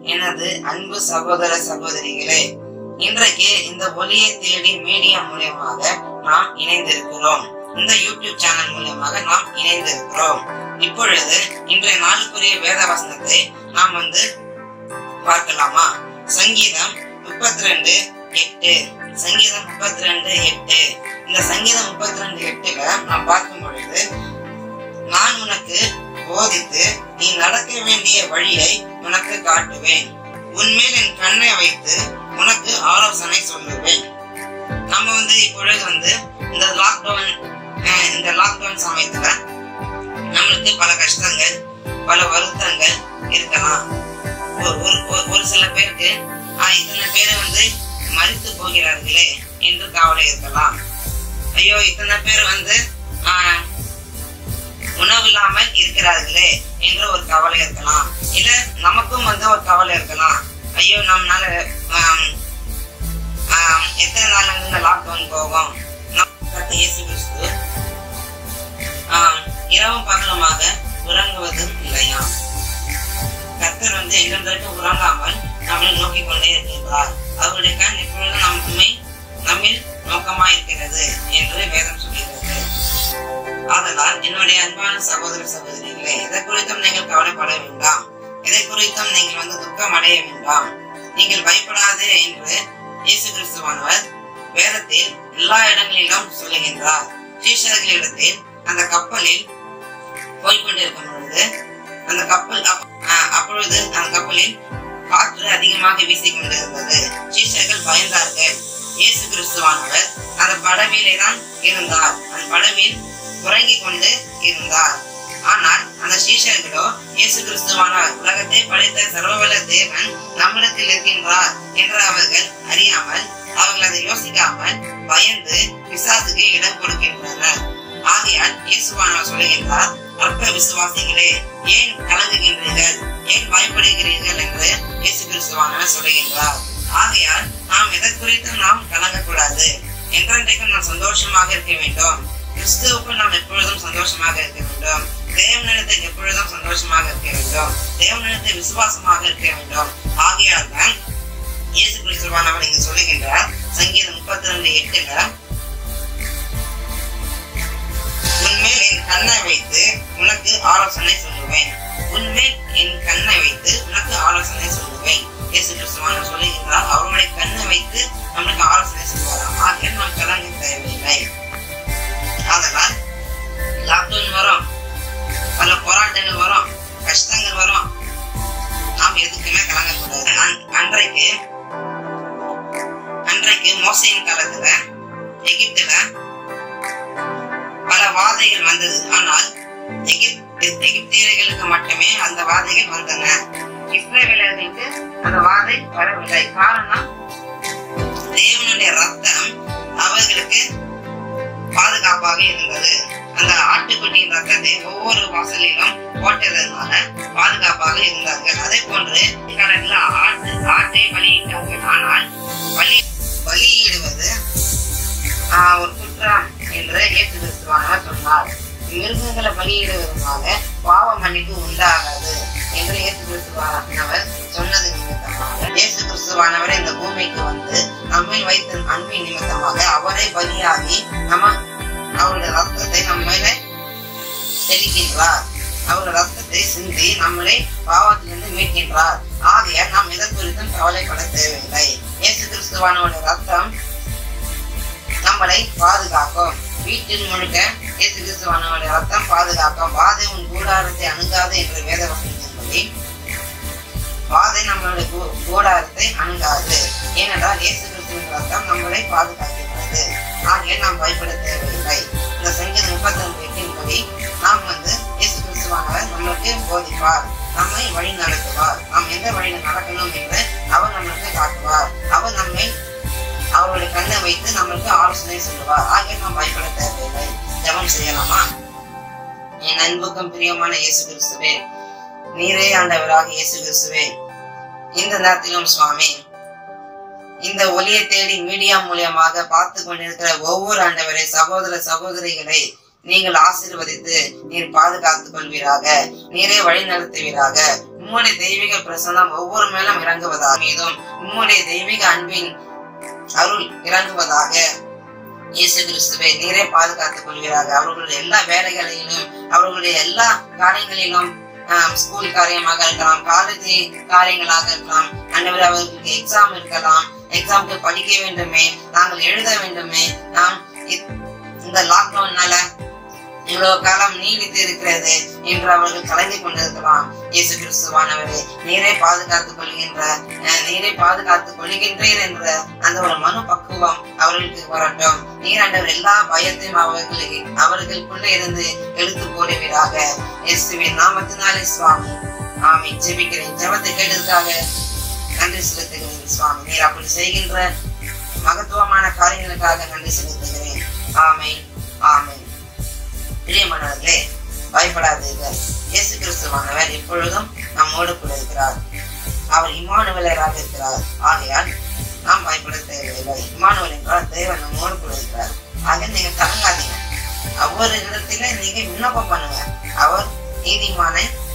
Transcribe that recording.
எனது அன்பு சகோதர சகோதரிகளே இன்றைக்கு இந்த ஒளியை தேடி மீடியா மூலியமாக நாம் இணைந்திருக்கிறோம் இந்த யூடியூப் சேனல் மூலியமாக நாம் இணைந்திருக்கிறோம் இப்பொழுது இன்றைய நாளுக்குரிய வேத வசனத்தை நாம் வந்து பார்க்கலாமா சங்கீதம் முப்பத்தி ரெண்டு எட்டு சங்கீதம் முப்பத்தி ரெண்டு எட்டு இந்த சங்கீதம் முப்பத்தி ரெண்டு எட்டுல நாம் பார்க்கும் பொழுது நான் உனக்கு போதித்து நீ நடக்க வேண்டிய வழியை உனக்கு காட்டுவேன் உன்மேல் என் கண்ணை வைத்து உனக்கு ஆலோசனை சொல்லுவேன் நம்ம வந்து இப்பொழுது வந்து இந்த லாக்டவுன் இந்த லாக்டவுன் சமயத்துல நம்மளுக்கு பல கஷ்டங்கள் பல வருத்தங்கள் இருக்கலாம் ஒரு ஒரு- ஒரு- ஒரு சில பேருக்கு ஆஹ், இத்தனை பேர் வந்து மறித்து போகிறார்களே என்று கவலை இருக்கலாம் ஐயோ இத்தனை பேர் வந்து ஆஹ், உணவு இல்லாமல் இருக்கிறார்களே என்ற ஒரு கவலை இருக்கலாம் இல்ல நமக்கும் வந்து ஒரு கவலை இருக்கலாம் ஐயோ நம்மளால ஆம், ஆம், எத்தனை நாள் வந்து இந்த லாக்டவுன் போகும் நம் கர்த்தர் இயேசு கிறிஸ்து ஆம், இரவும் பகலுமாக உறங்குவதும் இல்லையா கர்த்தர் வந்து எங்களுக்கு உறங்காமல் நம்மை நோக்கி கொண்டே இருக்கின்றார் அவருடைய கண் எப்பொழுதும் நம்மை நம்மில் நோக்கமாய் இருக்கிறது என்று வேதம் சொல்கிறது ஆதலால் என்னுடைய அன்பான சகோதர சகோதரிகளே எதை குறித்தும் நீங்கள் கவலைப்பட வேண்டாம் எதை குறித்தும் நீங்கள் வந்து துக்கம் அடைய வேண்டாம் நீங்கள் பயப்படாதே என்று இயேசு கிறிஸ்துவானவர் வேதத்தில் எல்லா இடங்களிலும் சொல்லுகின்றார் சீஷர்களிடத்தில் அந்த கப்பலில் போய்கொண்டிருக்கும் பொழுது அந்த கப்பல் அப்- ஆஹ் அப்பொழுது அந்த கப்பலில் காற்று அதிகமாக வீசிக் கொண்டிருந்தது சீஷர்கள் பயந்தார்கள் இயேசு கிறிஸ்துவானவர் அந்த படவிலே தான் இருந்தார் அந்த படவில் உறங்கிக் கொண்டு இருந்தார் ஆனால் அந்த சீஷர்களோ இயேசு கிறிஸ்துவான உலகத்தை படைத்த சர்வவல்ல தேவன் நம்மிடத்தில் இருக்கின்றார் என்று அவர்கள் அறியாமல் அவர்கள் அதை யோசிக்காமல் பயந்து பிசாசுக்கு இடம் கொடுக்கின்றனர் ஆகையால் இயேசுவானவர் சொல்லுகின்றார் அற்ப விசுவாசிகளே ஏன் கலங்குகின்றீர்கள் ஏன் பயப்படுகிறீர்கள் என்று இயேசு கிறிஸ்துவானவர் சொல்லுகின்றார் ஆகையால் நாம் எதை குறித்தும் நாம் கலங்கக்கூடாது என்றென்றைக்கும் நாம் சந்தோஷமாக இருக்க வேண்டும் கிறிஸ்துவுக்குள் நாம் எப்பொழுதும் சந்தோஷமாக இருக்க வேண்டும் தேவனிடத்தில் எப்பொழுதும் சந்தோஷமாக இருக்க வேண்டும் தேவனிடத்தில் விசுவாசமாக இருக்க வேண்டும் ஆகையால் தான் இயேசு கிறிஸ்துவானவர் இங்கு சொல்லுகின்றார் சங்கீதம் முப்பத்தி ரெண்டு எட்டுல உன்மேல் என் கண்ணை வைத்து உனக்கு ஆலோசனை சொல்லுவேன் உன்மேல் என் கண்ணை வைத்து உனக்கு ஆலோசனை சொல்லுவேன் இயேசு கிறிஸ்துவானவர் சொல்லுகின்றார் அவருடைய கண்ணை வைத்து நம்மளுக்கு ஆலோசனை சொல்வாராம் ஆகிய நாம் கலங்க தேவையில்லை அதனால் லாக்டவுன் வரும் பல போராட்டங்கள் வரும் கஷ்டங்கள் வரும் நாம் எதுக்குமே கலங்கக்கூடாது அன்- அன்றைக்கு அன்றைக்கு மோசையின் காலத்துல எகிப்துல பல வாதைகள் வந்தது ஆனால் எகிப் எகிப்தியர்களுக்கு மட்டுமே அந்த வாதைகள் வந்தன இஸ்ரேலர்களுக்கு அந்த வாதை வரவில்லை காரணம் தேவனுடைய ரத்தம் அவர்களுக்கு பாதுகாப்பாக இருந்தது அந்த ஆட்டுக்குட்டியின் ரத்தத்தை ஒவ்வொரு வாசலிலும் போட்டதனால பாதுகாப்பாக இருந்தார்கள் அதே போன்று கடல்ல ஆட்டு ஆட்டை பலியிட்டார்கள் ஆனால் பலி பலியிடுவது ஆஹ், ஒரு குற்றம் என்று இயேசு கிறிஸ்துவானவர் சொன்னார் மிருகங்களை பலியிடுவதனால பாவ மன்னிப்பு உண்டாகாது என்று இயேசு கிறிஸ்துவானவர் சொன்னது நிமித்தமாக இயேசு கிறிஸ்துவானவர் இந்த பூமிக்கு வந்து நம்மை வைத்த அன்பின் நிமித்தமாக அவரை பலியாகி நம்ம அவருடைய ரத்தத்தை நம்ம மேலே தெளிக்கின்றார் அவருடைய ரத்தத்தை சிந்தி நம்மளை பாவத்திலிருந்து மீட்கின்றார் ஆகையால் நாம் எதை குறித்தும் கவலைப்பட தேவையில்லை இயேசு கிறிஸ்துவானோட ரத்தம் நம்மளை பாதுகாக்கும் வீட்டில் முழுக்க இயேசு கிறிஸ்துவானோட ரத்தம் பாதுகாக்கும் வாதை உன் கூடாரத்தை அணுகாது என்று வேத வசனத்தின்படி வாதை நம்மளுடைய கூ- கூடாரத்தை அணுகாது ஏனென்றால் இயேசு கிறிஸ்துவின் ரத்தம் நம்மளை பாதுகாக்கின்றது ஆகிய நாம் பயப்பட தேவையில்லை இந்த சங்கீதம் முப்பத்தி ரெண்டு எட்டின்படி நாம் வந்து இயேசு கிறிஸ்துவானவர் நம்மளுக்கு போதிப்பார் நம்மை வழி நடத்துவார் நாம் எந்த வழியில் நடக்கணும் என்று அவர் நம்மளுக்கு காட்டுவார் அவர் நம்மை அவருடைய கண்ணை வைத்து நம்மளுக்கு ஆலோசனை சொல்லுவார் ஆகிய நாம் பயப்பட தேவையில்லை ஜெபம் செய்யலாமா என் அன்புக்கும் பிரியமான இயேசு கிறிஸ்துவே நீரே ஆண்டவராக இயேசு கிறிஸ்துவே இந்த நேரத்திலும் சுவாமி இந்த ஒளியை தேடி மீடியா மூலியமாக பார்த்து கொண்டிருக்கிற ஒவ்வொரு ஆண்டவரை சகோதர சகோதரிகளை நீங்கள் ஆசீர்வதித்து நீர் பாதுகாத்துக் கொள்வீராக நீரே வழி நடத்துவீராக உம்முடைய தெய்வீக பிரசன்னம் ஒவ்வொரு மேலும் இறங்குவதாக மீதும் உம்முடைய தெய்வீக அன்பின் அருள் இறங்குவதாக இயேசு கிறிஸ்துவை நீரே பாதுகாத்துக் கொள்வீராக அவர்களுடைய எல்லா வேலைகளிலும் அவர்களுடைய எல்லா காரியங்களிலும் ஆம், ஸ்கூல் காரியமாக இருக்கலாம் காலேஜ் காரியங்களாக இருக்கலாம் அண்டவர் அவர்களுக்கு எக்ஸாம் இருக்கலாம் எக்ஸாமுக்கு படிக்க வேண்டுமே நாங்கள் எழுத வேண்டுமே நாம் இ- இந்த லாக்டவுன்னால இவ்வளவு காலம் நீடித்து இருக்கிறது என்று அவர்கள் கலங்கி கொண்டிருக்கலாம் இயேசு கிறிஸ்துவானவரே நீரே பாதுகாத்துக் கொள்கின்ற அஹ், நீரே பாதுகாத்துக் கொள்கின்றீர் என்ற அந்த ஒரு மனு பக்குவம் அவர்களுக்கு வரட்டும் நீர் ஆண்டவர் எல்லா பயத்தையும் அவர்களுக்கு அவர்களுக்குள்ளே இருந்து எடுத்து போடுவீராக இயேசுவின் நாமத்தினாலே சுவாமி ஆமை ஜெபிக்கிறேன் ஜெபத்தை கேட்டதுக்காக நன்றி செலுத்துகிறேன் சுவாமி நீர் அப்படி செய்கின்ற மகத்துவமான காரியங்களுக்காக நன்றி செலுத்துகிறேன் ஆமை ஆமை பிரியமானவர்களே பயப்படாதீர்கள் இயேசு கிறிஸ்துவானவர் எப்பொழுதும் நம்மோடு கூட இருக்கிறார் அவர் இமானுவலராக இருக்கிறார் ஆகையால் நாம் பயப்பட தேவையில்லை இமானுவல் என்றால் தேவன் நம்மோடு கூட இருக்கிறார் ஆக நீங்க கலங்காதீங்க ஒவ்வொரு இடத்துல நீங்க விண்ணப்பம் பண்ணுங்க அவர் நீதிமானை